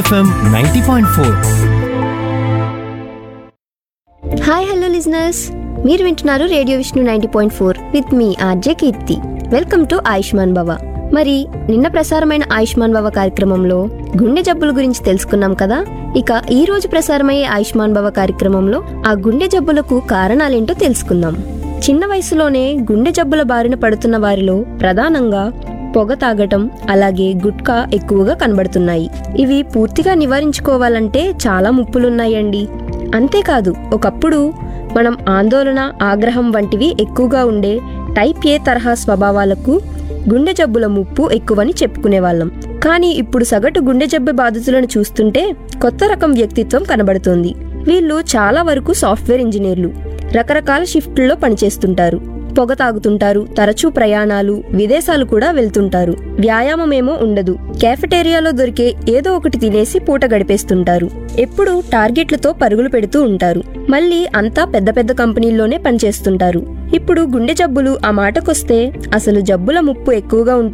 FM ninety point four hi hello listeners మీరు వింటున్నారు radio Vishnu ninety point four with me RJ Keerthi welcome to Ayushman Bhava మరి నిన్న ప్రసారమైన ఆయుష్మాన్ భవ కార్యక్రమంలో గుండె జబ్బుల గురించి తెలుసుకున్నాం కదా ఇక ఈ రోజు ప్రసారమయ్యే ఆయుష్మాన్ భవ కార్యక్రమంలో ఆ గుండె జబ్బులకు కారణాలేంటో తెలుసుకుందాం చిన్న వయసులోనే గుండె జబ్బుల బారిన పడుతున్న వారిలో ప్రధానంగా పొగ తాగటం అలాగే గుట్కా ఎక్కువగా కనబడుతున్నాయి ఇవి పూర్తిగా నివారించుకోవాలంటే చాలా ముప్పులున్నాయండి అంతేకాదు ఒకప్పుడు మనం ఆందోళన ఆగ్రహం వంటివి ఎక్కువగా ఉండే టైప్ ఏ తరహా స్వభావాలకు గుండె జబ్బుల ముప్పు ఎక్కువని చెప్పుకునేవాళ్ళం కానీ ఇప్పుడు సగటు గుండె జబ్బు బాధితులను చూస్తుంటే కొత్త రకం వ్యక్తిత్వం కనబడుతోంది వీళ్ళు చాలా వరకు సాఫ్ట్వేర్ ఇంజనీర్లు రకరకాల షిఫ్ట్లలో పనిచేస్తుంటారు పొగ తాగుతుంటారు తరచూ ప్రయాణాలు విదేశాలు కూడా వెళ్తుంటారు వ్యాయామమేమో ఉండదు కేఫెటేరియాలో దొరికే ఏదో ఒకటి తినేసి పూట గడిపేస్తుంటారు ఎప్పుడూ టార్గెట్లతో పరుగులు పెడుతూ ఉంటారు మళ్ళీ అంతా పెద్ద పెద్ద కంపెనీల్లోనే పనిచేస్తుంటారు ఇప్పుడు గుండె జబ్బులు ఆ మాటకొస్తే అసలు జబ్బుల ముప్పు ఎక్కువగా ఉంటుంది